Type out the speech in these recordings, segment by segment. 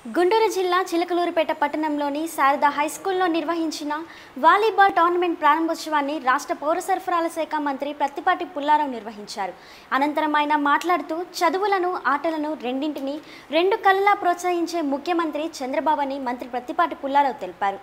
గుంటూరు జిల్లా చిలకలూరుపేట పట్టణంలోని శారద హై స్కూల్లో నిర్వహించిన వాలీబాల్ టోర్నమెంట్ ప్రారంభోత్సవాన్ని రాష్ట్ర పౌర సరఫరాల శాఖ మంత్రి ప్రత్తిపాటి పుల్లారావు నిర్వహించారు అనంతరం ఆయన మాట్లాడుతూ చదువులను ఆటలను రెండింటిని రెండు కళ్ళలా ప్రోత్సహించే ముఖ్యమంత్రి చంద్రబాబు అని మంత్రి ప్రత్తిపాటి పుల్లారావు తెలిపారు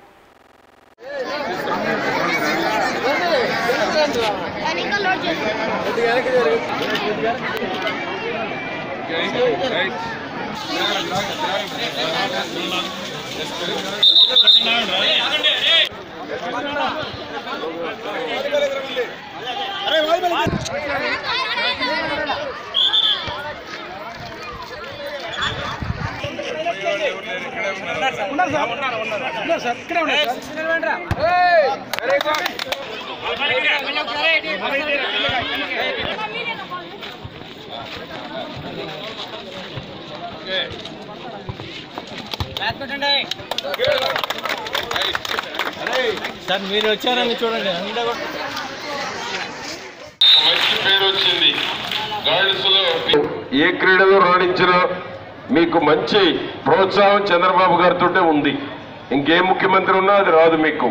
సార్ మీరు వచ్చారని చూడండి అంతా కూడా మంచి పేరు వచ్చింది గర్ల్స్ లో ఏ క్రీడలో రాణించినా మీకు మంచి ప్రోత్సాహం చంద్రబాబు గారితో ఉంది ఇంకే ముఖ్యమంత్రి ఉన్నా అది రాదు మీకు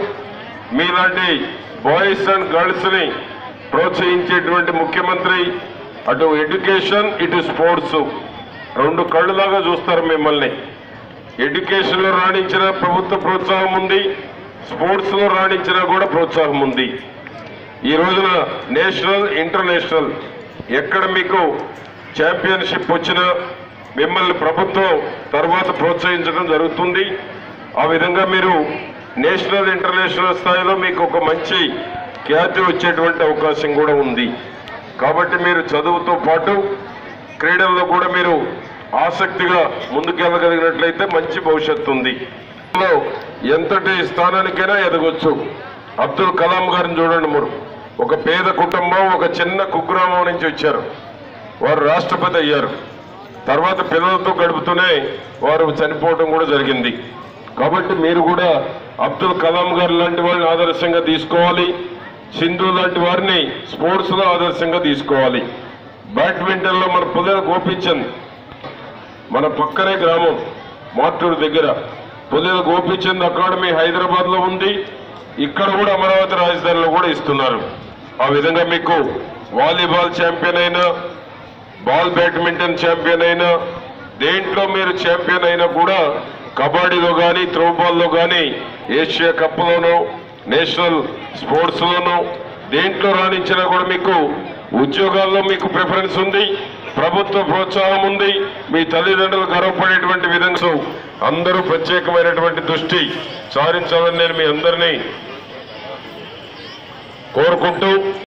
మీలాంటి బాయ్స్ అండ్ గర్ల్స్ ని ప్రోత్సహించేటువంటి ముఖ్యమంత్రి అటు ఎడ్యుకేషన్ ఇటు స్పోర్ట్స్ రెండు కళ్ళులాగా చూస్తారు మిమ్మల్ని ఎడ్యుకేషన్ లో రాణించిన ప్రభుత్వ ప్రోత్సాహం ఉంది స్పోర్ట్స్ లో రాణించినా కూడా ప్రోత్సాహం ఉంది ఈ రోజున నేషనల్ ఇంటర్నేషనల్ ఎక్కడ మీకు ఛాంపియన్షిప్ వచ్చినా మిమ్మల్ని ప్రభుత్వం తర్వాత ప్రోత్సహించడం జరుగుతుంది ఆ విధంగా మీరు నేషనల్ ఇంటర్నేషనల్ స్థాయిలో మీకు ఒక మంచి ఖ్యాతి వచ్చేటువంటి అవకాశం కూడా ఉంది కాబట్టి మీరు చదువుతో పాటు క్రీడల్లో కూడా మీరు ఆసక్తిగా ముందుకెళ్ళగలిగినట్లయితే మంచి భవిష్యత్తు ఉంది లో ఎంతటి స్థానానికైనా ఎదగొచ్చు అబ్దుల్ కలాం గారిని చూడండి మీరు ఒక పేద కుటుంబం ఒక చిన్న కుగ్రామం నుంచి వచ్చారు వారు రాష్ట్రపతి అయ్యారు తర్వాత పిల్లలతో గడుపుతూనే వారు చనిపోవడం కూడా జరిగింది కాబట్టి మీరు కూడా అబ్దుల్ కలాం గారు లాంటి వాళ్ళని ఆదర్శంగా తీసుకోవాలి సింధు లాంటి వారిని స్పోర్ట్స్ లో ఆదర్శంగా తీసుకోవాలి బ్యాడ్మింటన్ లో మన పుల్లల గోపిచంద్ మన పక్కనే గ్రామం మార్టూరు దగ్గర పుల్లెల గోపిచంద్ అకాడమీ హైదరాబాద్ లో ఉంది ఇక్కడ కూడా అమరావతి రాజధానిలో కూడా ఇస్తున్నారు ఆ విధంగా మీకు వాలీబాల్ ఛాంపియన్ అయినా బాల్ బ్యాడ్మింటన్ ఛాంపియన్ అయినా దేంట్లో మీరు ఛాంపియన్ అయినా కూడా కబడ్డీలో కానీ త్రోబాల్లో కానీ ఏషియా కప్లోనో నేషనల్ స్పోర్ట్స్ లోనో దేంట్లో రాణించినా కూడా మీకు ఉద్యోగాల్లో మీకు ప్రిఫరెన్స్ ఉంది ప్రభుత్వ ప్రోత్సాహం ఉంది మీ తల్లిదండ్రులు గర్వపడేటువంటి విధంగా సో అందరూ ప్రత్యేకమైనటువంటి దృష్టి సారించాలని నేను మీ అందరినీ కోరుకుంటూ